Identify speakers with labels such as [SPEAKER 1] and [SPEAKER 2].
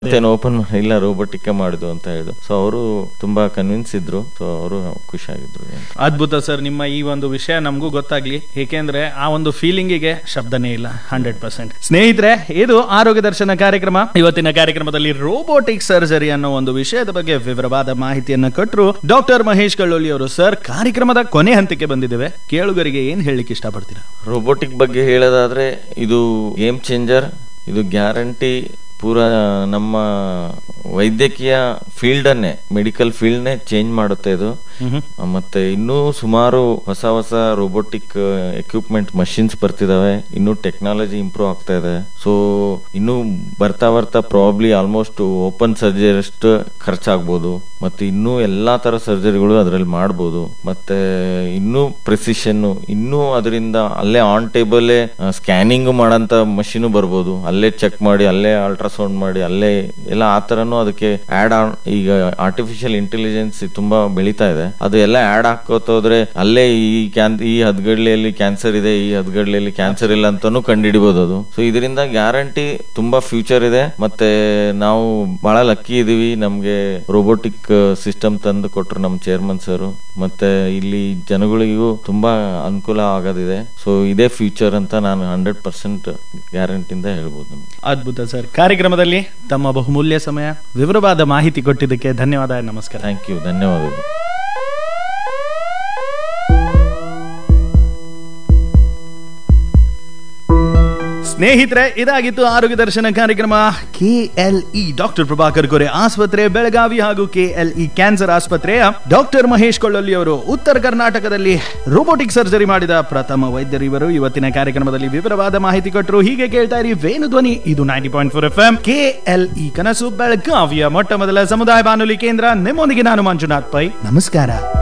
[SPEAKER 1] ಮತ್ತೇನು ಓಪನ್ ಇಲ್ಲ ರೋಬೋಟಿಕ್ ಮಾಡುದು ಅಂತ ಹೇಳಿದ್ರು ಸೊ ಅವರು ತುಂಬಾ ಕನ್ವಿನ್ಸ್ ಇದ್ರು ಸೊ ಅವರು ಖುಷಿಯಾಗಿದ್ರು
[SPEAKER 2] ಅದ್ಭುತ ಸರ್ ನಿಮ್ಮ ಈ ಒಂದು ವಿಷಯ ನಮಗೂ ಗೊತ್ತಾಗ್ಲಿ ಏಕೆಂದ್ರೆ ಆ ಒಂದು ಫೀಲಿಂಗಿಗೆ ಶಬ್ದನೇ ಇಲ್ಲ ಹಂಡ್ರೆಡ್ ಪರ್ಸೆಂಟ್ ಸ್ನೇಹಿತರೆ ಇದು ಆರೋಗ್ಯ ದರ್ಶನ ಕಾರ್ಯಕ್ರಮ ಇವತ್ತಿನ ಕಾರ್ಯಕ್ರಮದಲ್ಲಿ ರೋಬೋಟಿಕ್ ಸರ್ಜರಿ ಅನ್ನೋ ಒಂದು ವಿಷಯದ ಬಗ್ಗೆ ವಿವರವಾದ ಮಾಹಿತಿಯನ್ನ ಕೊಟ್ಟರು ಡಾಕ್ಟರ್ ಮಹೇಶ್ ಕಳ್ಳೋಳಿ ಅವರು ಸರ್ ಕಾರ್ಯಕ್ರಮದ ಕೊನೆ ಹಂತಕ್ಕೆ ಬಂದಿದ್ದೇವೆ ಕೇಳುಗರಿಗೆ ಏನ್ ಹೇಳಲಿಕ್ಕೆ ಇಷ್ಟಪಡ್ತೀರಾ
[SPEAKER 1] ರೋಬೋಟಿಕ್ ಬಗ್ಗೆ ಹೇಳೋದಾದ್ರೆ ಇದು ಗೇಮ್ ಚೇಂಜರ್ ಇದು ಗ್ಯಾರಂಟಿ ಪೂರಾ ನಮ್ಮ ವೈದ್ಯಕೀಯ ಫೀಲ್ಡ್ ಅನ್ನೇ ಮೆಡಿಕಲ್ ಫೀಲ್ಡ್ನೇ ಚೇಂಜ್ ಮಾಡುತ್ತೆ ಇದು ಮತ್ತೆ ಇನ್ನೂ ಸುಮಾರು ಹೊಸ ಹೊಸ ರೋಬೋಟಿಕ್ ಎಕ್ವಿಪ್ಮೆಂಟ್ ಮಷಿನ್ಸ್ ಬರ್ತಿದಾವೆ ಇನ್ನೂ ಟೆಕ್ನಾಲಜಿ ಇಂಪ್ರೂವ್ ಆಗ್ತಾ ಇದೆ ಸೊ ಇನ್ನು ಬರ್ತಾ ಬರ್ತಾ ಪ್ರಾಬ್ಲಿ ಆಲ್ಮೋಸ್ಟ್ ಓಪನ್ ಸರ್ಜರಿ ಅಷ್ಟು ಖರ್ಚಾಗ್ಬೋದು ಮತ್ತೆ ಇನ್ನೂ ಎಲ್ಲಾ ತರ ಸರ್ಜರಿಗಳು ಅದರಲ್ಲಿ ಮಾಡ್ಬೋದು ಮತ್ತೆ ಇನ್ನೂ ಪ್ರೆಸಿಷನ್ ಇನ್ನೂ ಅದರಿಂದ ಅಲ್ಲೇ ಆನ್ ಟೇಬಲ್ ಸ್ಕ್ಯಾನಿಂಗ್ ಮಾಡಂತ ಮಷೀನು ಬರ್ಬೋದು ಅಲ್ಲೇ ಚೆಕ್ ಮಾಡಿ ಅಲ್ಲೇ ಅಲ್ಟ್ರಾಸೌಂಡ್ ಮಾಡಿ ಅಲ್ಲೇ ಎಲ್ಲ ಆ ತರನು ಅದಕ್ಕೆ ಆಡ್ ಆನ್ ಈಗ ಆರ್ಟಿಫಿಷಿಯಲ್ ಇಂಟೆಲಿಜೆನ್ಸ್ ತುಂಬಾ ಬೆಳೀತಾ ಇದೆ ಅದು ಎಲ್ಲ ಆಡ್ ಹಾಕೋತ ಹೋದ್ರೆ ಅಲ್ಲೇ ಈ ಕ್ಯಾನ್ ಈ ಹದ್ಗಡ್ಲೆಯಲ್ಲಿ ಕ್ಯಾನ್ಸರ್ ಇದೆ ಈ ಹದ್ಗಡ್ಲೆಯಲ್ಲಿ ಕ್ಯಾನ್ಸರ್ ಇಲ್ಲ ಅಂತಾನು ಕಂಡುಹಿಡಿಬಹುದು ಅದು ಸೊ ಇದರಿಂದ ಗ್ಯಾರಂಟಿ ತುಂಬಾ ಫ್ಯೂಚರ್ ಇದೆ ಮತ್ತೆ ನಾವು ಬಹಳ ಲಕ್ಕಿ ಇದೀವಿ ನಮ್ಗೆ ರೋಬೋಟಿಕ್ ಸಿಸ್ಟಮ್ ತಂದು ಕೊಟ್ರು ನಮ್ ಚೇರ್ಮನ್ ಸರ್ ಮತ್ತೆ ಇಲ್ಲಿ ಜನಗಳಿಗೂ ತುಂಬಾ ಅನುಕೂಲ ಆಗೋದಿದೆ ಸೊ ಇದೇ ಫ್ಯೂಚರ್ ಅಂತ ನಾನು ಹಂಡ್ರೆಡ್ ಪರ್ಸೆಂಟ್ ಗ್ಯಾರಂಟಿಯಿಂದ ಹೇಳ್ಬೋದು ನಿಮ್ಗೆ
[SPEAKER 2] ಅದ್ಭುತ ಸರ್ ಕಾರ್ಯಕ್ರಮದಲ್ಲಿ ತಮ್ಮ ಬಹುಮೂಲ್ಯ ಸಮಯ ವಿವರವಾದ ಮಾಹಿತಿ ಕೊಟ್ಟಿದ್ದಕ್ಕೆ ಧನ್ಯವಾದ ನಮಸ್ಕಾರ
[SPEAKER 1] ಥ್ಯಾಂಕ್ ಯು ಧನ್ಯವಾದಗಳು
[SPEAKER 2] ಸ್ನೇಹಿತರೆ ಇದಾಗಿತ್ತು ಆರೋಗ್ಯ ದರ್ಶನ ಕಾರ್ಯಕ್ರಮ ಕೆಎಲ್ಇ ಡಾಕ್ಟರ್ ಪ್ರಭಾಕರ್ ಗೊರೆ ಆಸ್ಪತ್ರೆ ಬೆಳಗಾವಿ ಹಾಗೂ ಕೆಎಲ್ಇ ಕ್ಯಾನ್ಸರ್ ಆಸ್ಪತ್ರೆಯ ಡಾಕ್ಟರ್ ಮಹೇಶ್ ಕೊಳ್ಳಲ್ಲಿ ಅವರು ಉತ್ತರ ಕರ್ನಾಟಕದಲ್ಲಿ ರೋಬೋಟಿಕ್ ಸರ್ಜರಿ ಮಾಡಿದ ಪ್ರಥಮ ವೈದ್ಯರು ಇವರು ಇವತ್ತಿನ ಕಾರ್ಯಕ್ರಮದಲ್ಲಿ ವಿವರವಾದ ಮಾಹಿತಿ ಕೊಟ್ಟರು ಹೀಗೆ ಕೇಳ್ತಾ ಇರಿ ವೇಣು ಧ್ವನಿ ಇದು ninety point four F M KLE ಕನಸು ಬೆಳಗಾವಿಯ ಮೊಟ್ಟ ಮೊದಲ ಸಮುದಾಯ ಬಾನುಲಿ ಕೇಂದ್ರ ನಿಮ್ಮೊಂದಿಗೆ ನಾನು ಮಂಜುನಾಥ್ ಪೈ ನಮಸ್ಕಾರ